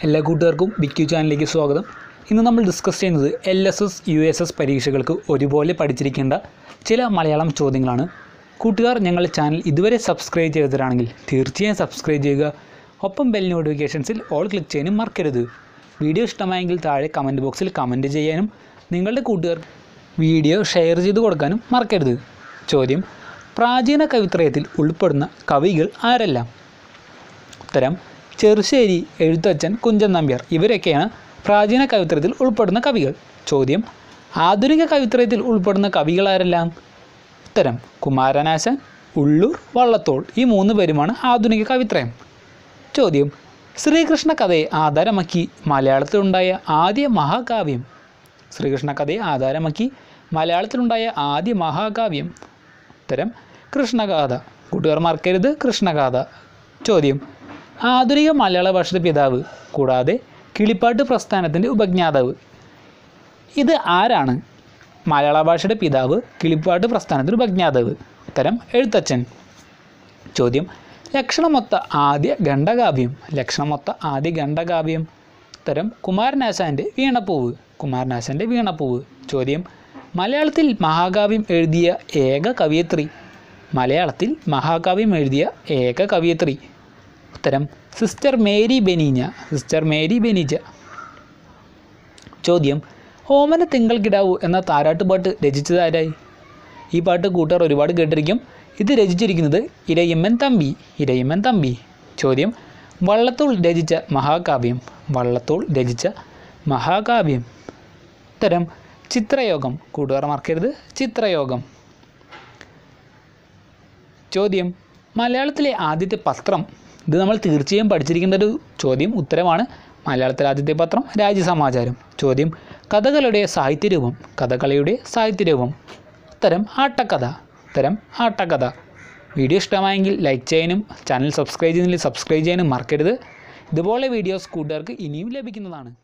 എല്ലാ കൂട്ടുകാർക്കും ബിക്യു ചാനലിലേക്ക് സ്വാഗതം ഇന്ന് നമ്മൾ ഡിസ്കസ് ചെയ്യുന്നത് L S S U S S പരീക്ഷകൾക്ക് ഒരുപോലെ പഠിച്ചിരിക്കേണ്ട ചില മലയാളം ചോദ്യങ്ങളാണ് കൂട്ടുകാർ ഞങ്ങളുടെ ചാനൽ ഇതുവരെ സബ്സ്ക്രൈബ് ചെയ്തവരാണെങ്കിൽ തീർച്ചയായും സബ്സ്ക്രൈബ് ചെയ്യുക ഒപ്പം ബെൽ നോട്ടിഫിക്കേഷൻസിൽ ഓൾ ക്ലിക്ക് ചെയ്യാനും മറക്കരുത് വീഡിയോ ഇഷ്ടമായെങ്കിൽ താഴെ കമൻറ്റ് ബോക്സിൽ കമൻറ്റ് ചെയ്യാനും നിങ്ങളുടെ കൂട്ടുകാർ വീഡിയോ ഷെയർ ചെയ്ത് കൊടുക്കാനും മറക്കരുത് ചോദ്യം പ്രാചീന കവിത്രയത്തിൽ ഉൾപ്പെടുന്ന കവികൾ ആരെല്ലാം ഉത്തരം ചെറുശ്ശേരി എഴുത്തച്ഛൻ കുഞ്ചൻ നമ്പ്യാർ ഇവരൊക്കെയാണ് പ്രാചീന കവിത്രയത്തിൽ ഉൾപ്പെടുന്ന കവികൾ ചോദ്യം ആധുനിക കവിത്രയത്തിൽ ഉൾപ്പെടുന്ന കവികൾ ആരെല്ലാം ഉത്തരം കുമാരനാശാൻ ഉള്ളൂർ വള്ളത്തോൾ ഈ മൂന്ന് പേരുമാണ് ആധുനിക കവിത്രയം ചോദ്യം ശ്രീകൃഷ്ണ കഥയെ ആധാരമാക്കി മലയാളത്തിലുണ്ടായ ആദ്യ മഹാകാവ്യം ശ്രീകൃഷ്ണ കഥയെ ആധാരമാക്കി മലയാളത്തിലുണ്ടായ ആദ്യ മഹാകാവ്യം ഉത്തരം കൃഷ്ണഗാഥ കൂട്ടുകാർ മറക്കരുത് കൃഷ്ണഗാഥ ചോദ്യം ആധുനിക മലയാള ഭാഷയുടെ പിതാവ് കൂടാതെ കിളിപ്പാട്ട് പ്രസ്ഥാനത്തിൻ്റെ ഉപജ്ഞാതാവ് ഇത് ആരാണ് മലയാള ഭാഷയുടെ പിതാവ് കിളിപ്പാട്ട് പ്രസ്ഥാനത്തിൻ്റെ ഉപജ്ഞാതാവ് ഉത്തരം എഴുത്തച്ഛൻ ചോദ്യം ലക്ഷണമൊത്ത ആദ്യ ഖണ്ഡകാവ്യം ലക്ഷണമൊത്ത ആദ്യ ഖണ്ഡകാവ്യം ഉത്തരം കുമാരനാശാൻ്റെ വീണപ്പൂവ് കുമാരനാശാൻ്റെ വീണപ്പൂവ് ചോദ്യം മലയാളത്തിൽ മഹാകാവ്യം എഴുതിയ ഏക കവിയത്രി മലയാളത്തിൽ മഹാകാവ്യം എഴുതിയ ഏക കവിയത്രി ഉത്തരം sister Mary Benigna sister Mary Benigna ചോദ്യം ഓമന തിങ്കൾ കിടാവു എന്ന താരാട്ടുപാട്ട് രചിച്ചതാരായി ഈ പാട്ട് കൂട്ടുകാർ ഒരുപാട് കേട്ടിരിക്കും ഇത് രചിച്ചിരിക്കുന്നത് ഇരയമ്മൻ തമ്പി ഇരയമ്മൻ തമ്പി ചോദ്യം വള്ളത്തോൾ രചിച്ച മഹാകാവ്യം വള്ളത്തോൾ രചിച്ച മഹാകാവ്യം ഉത്തരം ചിത്രയോഗം കൂട്ടുകാർ മറക്കരുത് ചിത്രയോഗം ചോദ്യം മലയാളത്തിലെ ആദ്യത്തെ പത്രം ഇത് നമ്മൾ തീർച്ചയായും പഠിച്ചിരിക്കേണ്ട ഒരു ചോദ്യം ഉത്തരമാണ് മലയാളത്തിലെ ആദ്യത്തെ പത്രം രാജ്യസമാചാരം ചോദ്യം കഥകളുടെ സാഹിത്യരൂപം കഥകളിയുടെ സാഹിത്യരൂപം ഉത്തരം ആട്ടക്കഥ ഉത്തരം ആട്ടക്കഥ വീഡിയോ ഇഷ്ടമായെങ്കിൽ ലൈക്ക് ചെയ്യാനും ചാനൽ സബ്സ്ക്രൈബ് ചെയ്യുന്നില്ലെങ്കിൽ സബ്സ്ക്രൈബ് ചെയ്യാനും മറക്കരുത് ഇതുപോലെ വീഡിയോസ് കൂട്ടുകാർക്ക് ഇനിയും ലഭിക്കുന്നതാണ്